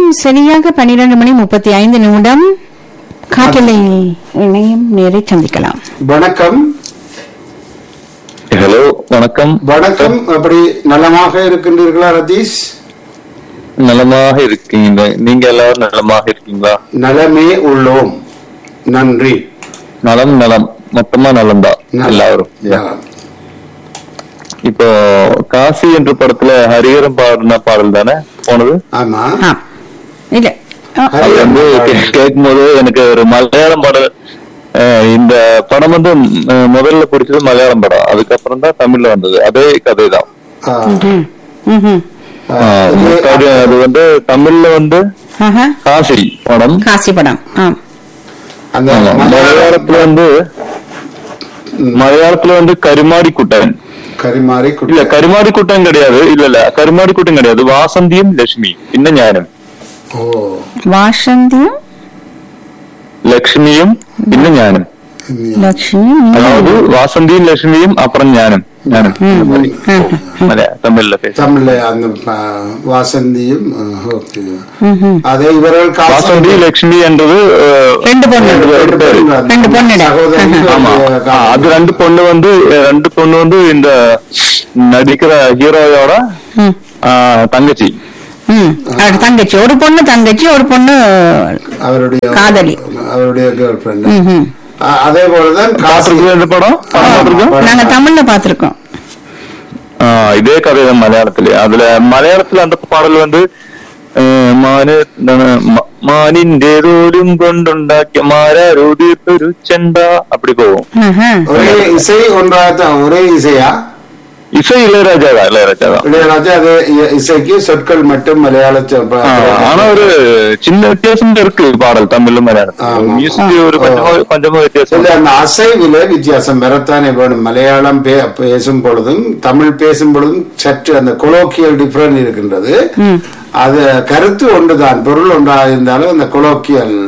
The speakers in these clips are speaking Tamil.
சரியாக பன்னிரண்டு மணி முப்பத்தி ஐந்து நிமிடம் காற்றலை இணையம் நேரை சந்திக்கலாம் வணக்கம் ஹலோ வணக்கம் வணக்கம் அப்படி நலமாக இருக்கின்றீர்களா ரதீஷ் நலமாக இருக்கீங்க நீங்க எல்லாரும் நலமாக இருக்கீங்களா நலமே உள்ளோம் நன்றி நலம் நலம் மொத்தமா நலம்தான் நலம். எல்லாரும் நலம். இப்போ காசி என்ற படத்துல ஹரிஹரம் பாடின பாடல் தானே போனது ஆமா ஆ இல்ல ஆ, அது வந்து கே- கேட்கும்போது எனக்கு ஒரு மலையாளம் பாடல் அஹ், இந்த படம் வந்து அஹ், முதல்ல பிடிச்சது மலையாளம் படம் அதுக்கப்புறம் தான் தமிழ்ல வந்தது அதே கதை தான் ஆ, ம்ஹும். ம்ஹும். ஆ, இது- அது வந்து தமிழ்ல வந்து ஆஹா. காசி படம் காசி படம் ஆ அந்த ஆமா. மலையாள மலையாளத்துல வந்து மலையாளத்துல வந்து கருமாடி குட்டன் கரிமாறி இல்ல குட்டி கருமாடி கூட்டம் கிடையாது இல்ல இல்ல கருமாடி கூட்டம் கிடையாது வாசந்தியும் லட்சுமி പിന്നെ ഞാനും ஓ வாசந்தியும் ലക്ഷ്മിയും പിന്നെ ഞാനും லட்சுமி அதாவது வாசந்தியும் லட்சுமியும் அப்புறம் ஞானம் ஞானம் இந்த மாதிரி மலையா தமிழ்ல பேச தமிழ்ல அந்த ஆ, வாசந்தியும் ஆ, ஓகே அதே இவர்கள் காசு- வாசந்தி லட்சுமி என்றது அஹ், ரெண்டு பொண்ணு ரெண்டு பேர் பேரு. ரெண்டு பொண்ணுடா. சகோதரி ஆமா ஆ, அது ரெண்டு பொண்ணு வந்து அஹ், ரெண்டு பொண்ணு வந்து இந்த நடிக்கிற ஹீரோயோட ம். ஆஹ், தங்கச்சி ம் அவரோட தங்கச்சி ஒரு பொண்ணு தங்கச்சி ஒரு பொண்ணு அவருடைய காதலி. அவருடைய கேர்ள் ஃபிரெண்ட் ம்ஹும். அதே போலதான் காசி பாத்திருக்கீங்க இந்த படம் படம் பாத்திருக்கோம் நாங்க தமிழ்ல பாத்திருக்கோம் ஆஹ் இதே கதை தான் மலையாளத்திலே அதுல மലയാളത്തിൽ அந்த பாடல் வந்து ഏഹ്, മാന് എന്താണ് മ- മാനിന്റെ തോലും കൊണ്ടുണ്ടാക്കിയ മാരാരോതിയൊരു ചെണ്ട அப்படி போகும் ஆஹா. ஒரே இசை ஒன்றாகத்தான் ஒரே இசையா இசை இளையராஜா தான் இளையராஜா தான் இளையராஜா அது இ- இசைக்கு சொற்கள் மட்டும் மலையாள சொ- ப- ஆஹ், ஆனா ஒரு சின்ன வித்தியாசம் இருக்கு பாடல் தமிழும் மலையாளம் ஆமா. மியூசிக் ஒரு கொஞ்சமா கொஞ்சமா வித்தியாசம் இல்ல அந்த அசைவில வித்தியாசம் வரத்தானே வேணும் மலையாளம் பே- பேசும் பொழுதும் தமிழ் பேசும் பொழுதும் சற்று அந்த கொலோக்கியல் டிஃபரண்ட் இருக்கின்றது அது கருத்து ஒன்றுதான் பொருள் ஒன்றாக இருந்தாலும் அந்த கொலோக்கியல்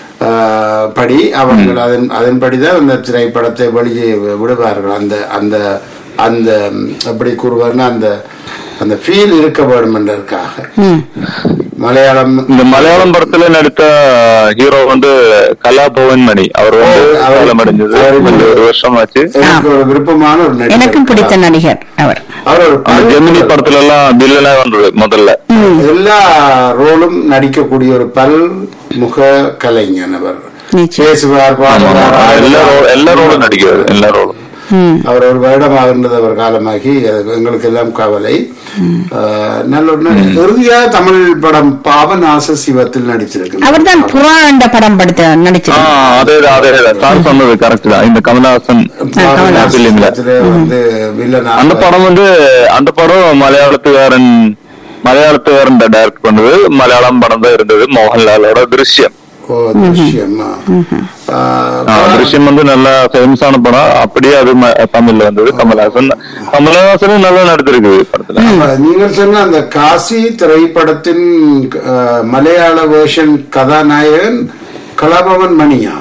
படி அவர்கள் அதன் அதன்படிதான் அந்த திரைப்படத்தை வெளியே விடுவார்கள் அந்த அந்த அந்த ம், எப்படி கூறுவார்னா அந்த அந்த ஃபீல் இருக்க வேண்டும் என்பதற்காக ம். மலையாளம் இந்த மலையாளம் படத்துல நடித்த ஹீரோ வந்து கலாபவன் மணி அவர் வந்து ஓ, அவர் காலம் அடைஞ்சது அவர் கொஞ்சம் ஒரு வருஷம் ஆச்சு எனக்கு ஒரு விருப்பமான ஒரு நடிகர் எனக்கும் பிடித்த நடிகர் அவர் அவர் ஒரு அந்த ஜெமினி படத்துல எல்லாம் வில்லனா வந்தது முதல்ல எல்லா ரோலும் நடிக்கக்கூடிய ஒரு பல் முக கலைஞன் அவர் நிச்சயம் பேசுவார் ஆமா, பாடுவார் எல்லா role- எல்லா ரோலும் நடிக்கிறது எல்லா ரோலும் ம். அவர் ஒரு வருடமாகின்றது அவர் காலமாகி அது எங்களுக்கு எல்லாம் கவலை ஆஹ், நல்ல ஒரு நடி- இறுதியாக தமிழ் படம் பாவநாச சிவத்தில் நடிச்சிருக்கு அவர் தான் புறா என்ற படம் படுத்த ஆ நடிச்சிருக்கார் அதே அதே சார் சொன்னது கரெக்ட் தான் இந்த கமலஹாசன் பாவநாச filmல. சிவத்திலே வந்து வில்லனாக அந்த படம் வந்து அந்த படம் மலையாளத்துக்காரன் மலையாளத்துக்காரன் டைரக்ட் பண்ணது மலையாளம் படம் தான் இருந்தது மோகன்லாலோட திருஷ்யம் ஓ திருஷ்யமா ஆஹ், ஆ, திருஷ்யம் வந்து நல்ல ஃபேமஸான படம் அப்படியே அது ம- தமிழ்ல வந்தது கமலஹாசன் கமலஹாசனும் நல்லா நடித்திருக்கு படத்துல அப்ப நீங்கள் சொன்ன அந்த காசி திரைப்படத்தின் அஹ், மலையாள வேர்ஷன் கதாநாயகன் கலாபவன் மணியா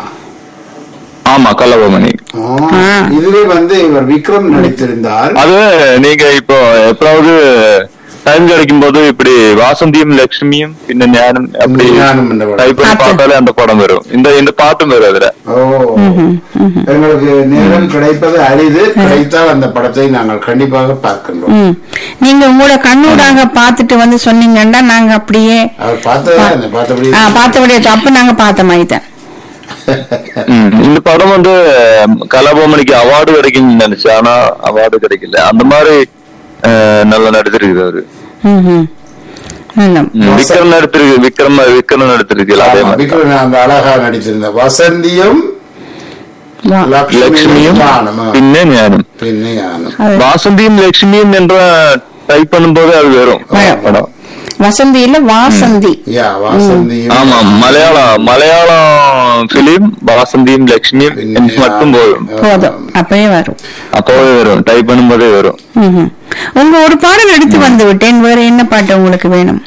ஆமா கலவமணி ஆ, இதுல வந்து இவர் விக்ரம் நடித்திருந்தார் அது நீங்க இப்போ எப்பயாவது டைம் கிடைக்கும் போது இப்படி வாசந்தியும் லட்சுமியும் பின்ன ஞானம் அப்படி ஞானம் என்ற படம். டைப் பண்ணி பாட்டு. பார்த்தாலே அந்த படம் வரும் இந்த இந்த பாட்டும் வரும் அதுல ஓ எங்களுக்கு நேரம் கிடைப்பது அரிது கிடைத்தால் அந்த படத்தை நாங்கள் கண்டிப்பாக பார்க்கின்றோம் ம். நீங்க உங்களோட கண்ணூடாக பார்த்துட்டு வந்து சொன்னீங்கன்னா நாங்க அப்படியே அவர் பார்த்ததா என்ன பார்த்தபடி ஆ, பார்த்தபடியே அப்ப நாங்க பார்த்த மாதிரி தான் ம், இந்த படம் வந்து கலாபவமணிக்கு அவார்டு கிடைக்கும்னு நினைச்சேன் ஆனா அவார்டு கிடைக்கல அந்த மாதிரி அஹ், நல்லா நடிச்சிருக்கு அவரு ம், ம். நல்ல. ம், விக்ரம் நடித்திருக்கு விக்ரம் விக்ரம் நடித்திருக்கு அதே ஆமா, மாதிரி விக்ரம் அந்த அழகா நடித்திருந்த வசந்தியும் வா. லட்சுமியும் லட்சுமியும் ஞானமா. പിന്നെ ഞാനും பின்ன ஞானம் அது வாசந்தியும் லட்சுமியும் என்ற டைப் பண்ணும்போது அது வரும் வரும். படம் வசந்தி இல்ல வாசந்தி யா வாசந்தியும் ஆமா மலையாளம் மலையாளம் பிலிம் வாசந்தியும் லட்சுமியும் பின்ன எனக்கு மட்டும் போதும் போதும் அப்பயே வரும் அப்போவே வரும் டைப் பண்ணும்போதே வரும் ம், ம். உங்க ஒரு பாடல் எடுத்து வந்து விட்டேன் வேற என்ன பாட்டு உங்களுக்கு வேணும்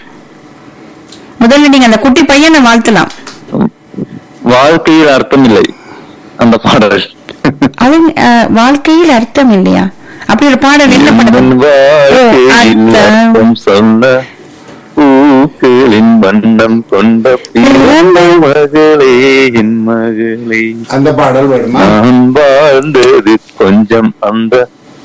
முதல்ல நீங்க அந்த குட்டி பையனை வாழ்த்தலாம் வாழ்க்கையில் அர்த்தம் இல்லை அந்த பாடல் அது அஹ், வாழ்க்கையில் அர்த்தம் இல்லையா அப்படி ஒரு பாடல் என்ன என் பண்ணுது வாழ்க்கையில் ஓ, அர்த்தம். அர்த்தம் சொல்ல பூக்களின் வண்ணம் கொண்ட பிறந்த மகளே என் மகளே அந்த பாடல் வேணுமா நான் வாழ்ந்தது கொஞ்சம் அந்த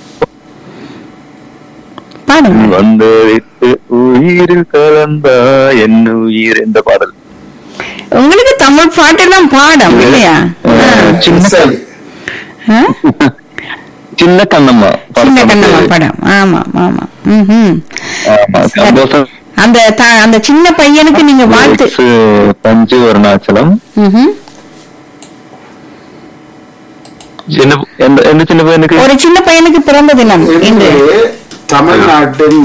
பாடுங்க வந்தரித்து உயிரில் கலந்தா என் உயிர் இந்த பாடல் உங்களுக்கு தமிழ் பாட்டெல்லாம் பாடம் இல்லையா அஹ், சின்ன சரி ஆ? சின்ன கண்ணம்மா சின்ன கண்ணம்மா படம் படம் ஆமா ஆமா ம்ஹும். ஆமா, சந்தோஷம் அந்த த- அந்த சின்ன பையனுக்கு நீங்க வாழ்த்து எக்ஸ் பஞ்சு அருணாச்சலம் ம்ஹும். சின்ன எந்த எந்த சின்ன பையனுக்கு ஒரு சின்ன பையனுக்கு பிறந்த தினம் இன்று இன்று தமிழ்நாட்டின்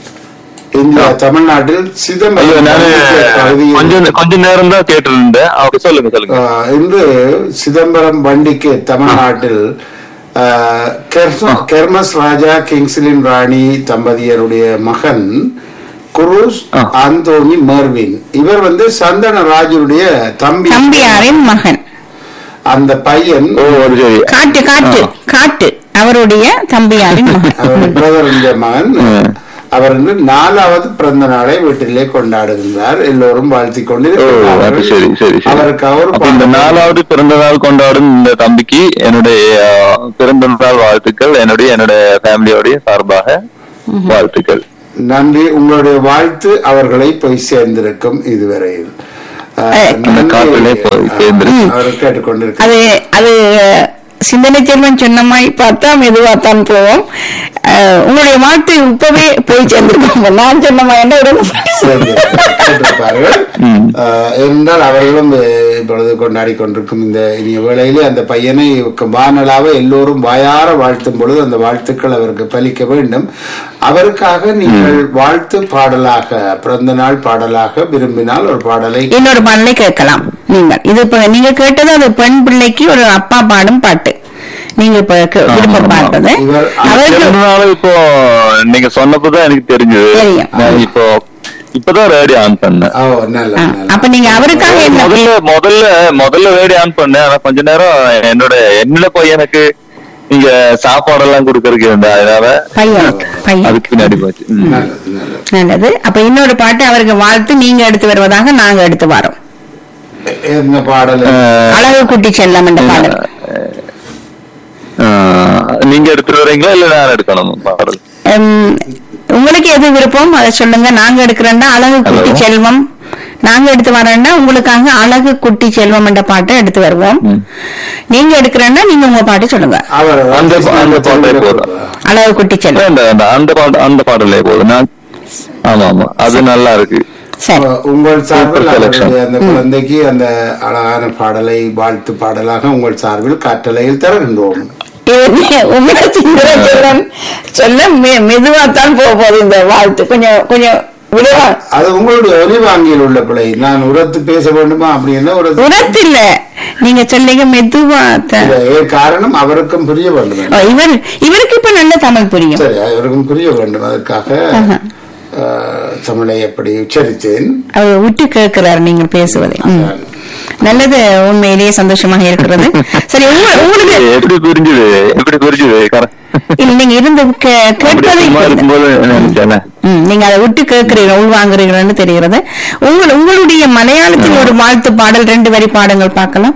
இந்த தமிழ்நாட்டில் ஐயோ சிதம்பரம் நானு பகுதியில் கொஞ்சம் கொஞ்ச நேரம் தான் கேட்டிருந்தேன் அப்படி சொல்லுங்க சொல்லுங்க ஆஹ், இன்று சிதம்பரம் வண்டிக்கு தமிழ்நாட்டில் ஆஹ், கெர்ம- கெர்மஸ் ராஜா கிங்ஸ்லின் ராணி தம்பதியருடைய மகன் குரூஸ் ஆ. ஆந்தோனி மர்வின் இவர் வந்து சந்தன ராஜுடைய தம்பி தம்பியாரின் மகன் அந்த பையன் ஓ அது சரி காட்டு காட்டு ஆ. காட்டு அவருடைய தம்பியாரின் மகன் அவருடைய பிரதருடைய மகன் ம். அவர் வந்து நாலாவது பிறந்த நாளை வீட்டிலே கொண்டாடுகின்றார் எல்லோரும் வாழ்த்தி கொண்டு ஓ அது சரி சரி சரி அவருக்கு அவர் அப்ப இந்த நாலாவது பிறந்த நாள் கொண்டாடும் இந்த தம்பிக்கு என்னுடைய அஹ், பிறந்த நாள் வாழ்த்துக்கள் என்னுடைய என்னுடைய ஃபேமிலியோடைய சார்பாக வாழ்த்துக்கள் நன்றி உங்களுடைய வாழ்த்து அவர்களை போய் சேர்ந்திருக்கும் இதுவரையில் ஆஹ், அஹ், நன்றி. காட்டிலே போய் சேர்ந்திருக்கு. அவர் கேட்டுக்கொண்டிருக்க அது அது சிந்தனை செல்வன் சொன்ன மாதிரி பார்த்தா மெதுவாத்தான் போவோம் அஹ், உங்களுடைய வாழ்த்து இப்பவே போய் சேர்ந்திருக்கோம் நான் சொன்ன மாதிரி என்ன உடனே சரி, கேட்டிருப்பார்கள் ம். ஆஹ், என்றால் அவர்களும் அஹ், இப்பொழுது கொண்டாடி கொண்டிருக்கும் இந்த இனிய வேளையிலே அந்த பையனை வானலாக எல்லோரும் வாயார வாழ்த்தும் பொழுது அந்த வாழ்த்துக்கள் அவருக்கு பலிக்க வேண்டும் அவருக்காக நீங்கள் வாழ்த்து பாடலாக பிறந்த நாள் பாடலாக விரும்பினால் ஒரு பாடலை இன்னொரு பாடலை கேட்கலாம் நீங்கள் இது இப்ப நீங்க கேட்டது அது பெண் பிள்ளைக்கு ஒரு அப்பா பாடும் பாட்டு நீங்க இப்ப கே- விருப்ப ஆமா. பாடுறது இவர் அவருக்கு பிறந்த நாள் இப்போ நீங்க சொன்னப்பதான் எனக்கு தெரிஞ்சது தெரியும். நான் இப்போ இப்பதான் ரேடியோ ஆன் பண்ணேன் ஓ நல்ல ஆ, நல்ல அப்ப நீங்க அவருக்காக என்ன முதல்ல முதல்ல முதல்ல ரேடியோ ஆன் பண்ணேன் ஆனா கொஞ்ச நேரம் என்னோட என்னோட பையனுக்கு நீங்க சாப்பாடெல்லாம் கொடுக்கறதுக்கு இருந்தா அதனால பையனுக்கு பையன் அதுக்கு பின்னாடி போச்சு ம். நல்லது நல்லது நல்லது அப்ப இன்னொரு பாட்டு அவருக்கு வாழ்த்து நீங்க எடுத்து வருவதாக நாங்க எடுத்து வரோம் என்ன பாடல் அஹ், அழகு குட்டி செல்லம் என்ற பாடல் அஹ், நீங்க எடுத்துட்டு வரீங்களா இல்ல நான் எடுக்கணும் பாடல் உம், உங்களுக்கு எது விருப்பம் அதை சொல்லுங்க நாங்க எடுக்கிறோம்னா அழகு குட்டி Hello. செல்வம் நாங்க எடுத்து வரோம்னா உங்களுக்காக அழகு குட்டி செல்வம் என்ற பாட்டை எடுத்து வருவோம் ம். நீங்க எடுக்கிறேன்னா நீங்க உங்க பாட்டு சொல்லுங்க அவர் அந்த அந்த பாடலே போதும் அழகு குட்டி செல்வம் வேண்டாம் வேண்டாம் அந்த பாட அந்த பாடலே போதும் நான் ஆமா ஆமா அது நல்லா இருக்கு சரி உங்கள் சார்பில் Super selection. அவருடைய அந்த குழந்தைக்கு அந்த அழகான பாடலை வாழ்த்து பாடலாக உங்கள் சார்பில் காற்றலையில் தருகின்றோம் இது உங்களை சிந்தனை செல்வம் சொல்ல மெ- மெதுவாத்தான் போக போகுது இந்த வாழ்த்து கொஞ்சம் கொஞ்சம் விடுவா அது உங்களுடைய ஒலிவாங்கியில் உள்ள பிழை நான் உரத்து பேச வேண்டுமா அப்படின்னா உரத்து உரத்து இல்ல நீங்க சொல்லிங்க மெதுவா த- இல்ல, ஏ காரணம் அவருக்கும் புரிய வேண்டும் ஓ, இவர் இவருக்கு இப்ப நல்ல தமிழ் புரியும் சரி அவருக்கும் புரிய வேண்டும் அதற்காக ஆஹா. அஹ், தமிழை எப்படி உச்சரித்தேன் அவர் விட்டு கேட்கிறார் நீங்கள் பேசுவதை ம். நல்லது உண்மையிலேயே சந்தோஷமாக இருக்கிறது சரி உங்க- உங்களுக்கு எப்படி புரிஞ்சுது எப்படி புரிஞ்சுது கர- இல்ல நீங்க இருந்து கே- அப்படி கேட்பதை சும்மா இருக்கும்போது நினைச்சேன் ம், நீங்க அதை விட்டு கேட்கிறீங்க உள்வாங்குறீங்கன்னு தெரிகிறது உங்கள் உங்களுடைய மலையாளத்தில் ஒரு வாழ்த்து பாடல் ரெண்டு வரி பாடங்கள் பார்க்கலாம்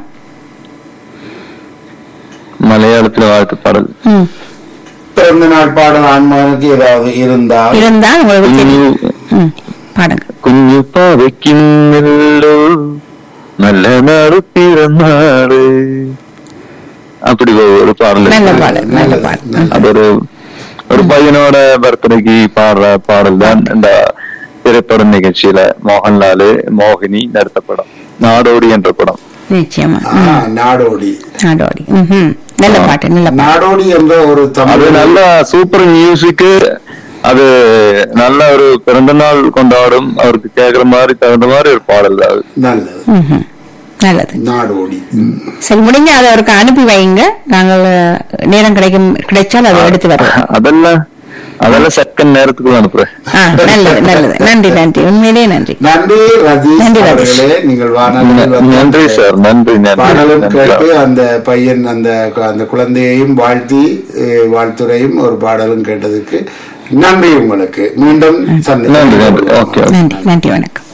மலையாளத்துல வாழ்த்து பாடல் ம். பிறந்த நாள் பாடல் ஆன்மானுக்கு ஏதாவது இருந்தால் இருந்தால் உங்களுக்கு தெரியும் കുഞ്ഞു ம், பாடுங்க കുഞ്ഞു പാവയ്ക്കുന്നല്ലോ നല്ല നാള് പിറന്നാള് அப்படி ஒரு பாடல் நல்ல இருக்கு. பாடல் நல்ல பாடல் அது ஒரு ஒரு பையனோட பர்த்டேக்கு பாடுற பாடல் தான் இந்த திரைப்பட நிகழ்ச்சியில மோகன்லாலு மோகினி நடித்த படம் நாடோடி என்ற படம் நிச்சயமா ஆ, நாடோடி நாடோடி ம்ஹும். நல்ல பாட்டு நல்ல பாட்டு நாடோடி என்ற ஒரு அது தமிழ் நல்ல சூப்பர் மியூசிக் அது நல்ல ஒரு பிறந்த நாள் கொண்டாடும் அவருக்கு கேக்குற மாதிரி தகுந்த மாதிரி ஒரு பாடல் தான் அது நல்லது ம்ஹும். நல்லது நாடோடி ம். சரி முடிஞ்ச அதை அவருக்கு அனுப்பி வைங்க நாங்கள் அஹ், நேரம் கிடைக்கும் கிடைச்சால் அதை எடுத்து வருவோம் அதெல்லாம் அதெல்லாம் செகண்ட் நேரத்துக்கு அனுப்புறேன் ஆ, நல்லது நல்லது நன்றி நன்றி உண்மையிலேயே நன்றி நன்றி ரதீஷ் நன்றி, ரதீஷ். அவர்களே நீங்கள் வானொலியில் வந்து நன்றி சார் நன்றி நன்றி பாடலும் நன்றி. கேட்டு அந்த பையன் அந்த அந்த குழந்தையையும் வாழ்த்தி அஹ், வாழ்த்துரையும் ஒரு பாடலும் கேட்டதுக்கு நன்றி உங்களுக்கு மீண்டும் நன்றி நன்றி சந்திக்கிறேன் ஓகே ஓகே நன்றி நன்றி வணக்கம்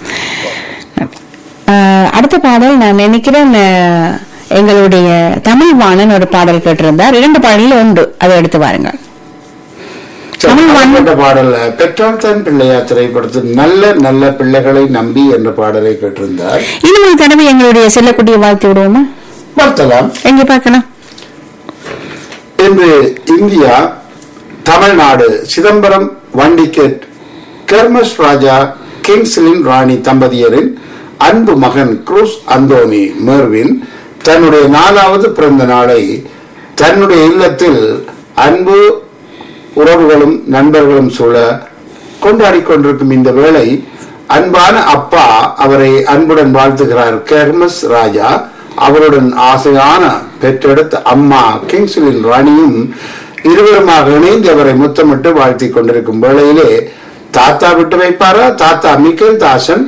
ஆஹ் அடுத்த பாடல் நான் நினைக்கிறேன் ஆஹ் எங்களுடைய தமிழ் வாணன் ஒரு பாடல் கேட்டிருந்தார் இரண்டு பாடலில் உண்டு அதை எடுத்து பாருங்கள் தமிழ் வாணன் என்ற பாடல் பெற்றால் தான் பிள்ளையா திரைப்படத்தில் நல்ல நல்ல பிள்ளைகளை நம்பி என்ற பாடலை கேட்டிருந்தார் இன்னும் ஒரு தடவை எங்களுடைய செல்லக்குட்டியை வாழ்த்து விடுவோமா பார்த்தலாம் எங்க பார்க்கலாம் இன்று இந்தியா தமிழ்நாடு சிதம்பரம் வண்டிகேட் கெர்மஸ் ராஜா கிங்ஸ்லின் ராணி தம்பதியரின் அன்பு மகன் குரூஸ் அந்தோனி மெர்வின் தன்னுடைய நாலாவது பிறந்த நாளை தன்னுடைய இல்லத்தில் அன்பு உறவுகளும் நண்பர்களும் சூழ கொண்டாடி கொண்டிருக்கும் இந்த வேளை அன்பான அப்பா அவரை அன்புடன் வாழ்த்துகிறார் கெர்மஸ் ராஜா அவருடன் ஆசையான பெற்றெடுத்த அம்மா கிங்ஸ்லின் ராணியும் இருவருமாக இணைந்து அவரை முத்தமிட்டு வாழ்த்திக் கொண்டிருக்கும் வேளையிலே தாத்தா விட்டு வைப்பாரா தாத்தா மிக்கேல் தாசன்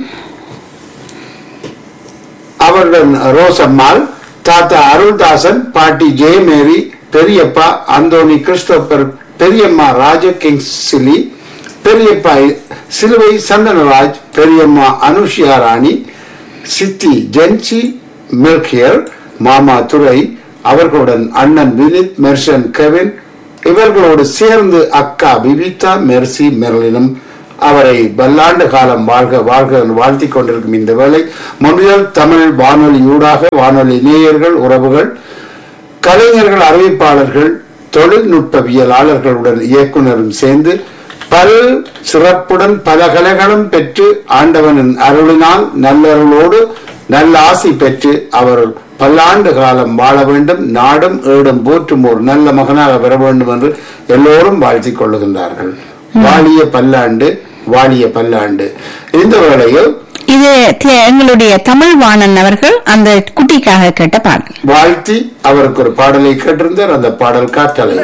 அவருடன் ரோசம்மாள் தாத்தா அருள்தாசன் பாட்டி ஜெயமேரி பெரியப்பா அந்தோனி கிறிஸ்டோபர் பெரியம்மா ராஜ கிங்ஸ்லி பெரியப்பா சிலுவை சந்தனராஜ் பெரியம்மா அனுஷியா ராணி சித்தி ஜென்சி மில்கியர் மாமா துரை அவர்களுடன் அண்ணன் வினித் மெர்சன் கெவின் இவர்களோடு சேர்ந்து அக்கா விவிதா மெர்சி மெர்லினும் அவரை பல்லாண்டு காலம் வாழ்க வாழ்க என்று வாழ்த்திக் கொண்டிருக்கும் இந்த வேளை மொழியல் தமிழ் வானொலி ஊடாக வானொலி நேயர்கள் உறவுகள் கலைஞர்கள் அறிவிப்பாளர்கள் தொழில்நுட்பவியலாளர்களுடன் இயக்குனரும் சேர்ந்து பல் சிறப்புடன் பல கலைகளும் பெற்று ஆண்டவனின் அருளினால் நல்லருளோடு நல்ல ஆசி பெற்று அவர் பல்லாண்டு காலம் வாழ வேண்டும் நாடும் ஏடும் போற்றும் ஒரு நல்ல மகனாக பெற வேண்டும் என்று எல்லோரும் வாழ்த்திக் கொள்ளுகின்றார்கள் வாழிய பல்லாண்டு வாழிய பல்லாண்டு இந்த வேளையில் இது தி- எங்களுடைய தமிழ் வாணன் அவர்கள் அந்த குட்டிக்காக கேட்ட பாடல் வாழ்த்தி அவருக்கு ஒரு பாடலை கேட்டிருந்தார் அந்த பாடல் காற்றலை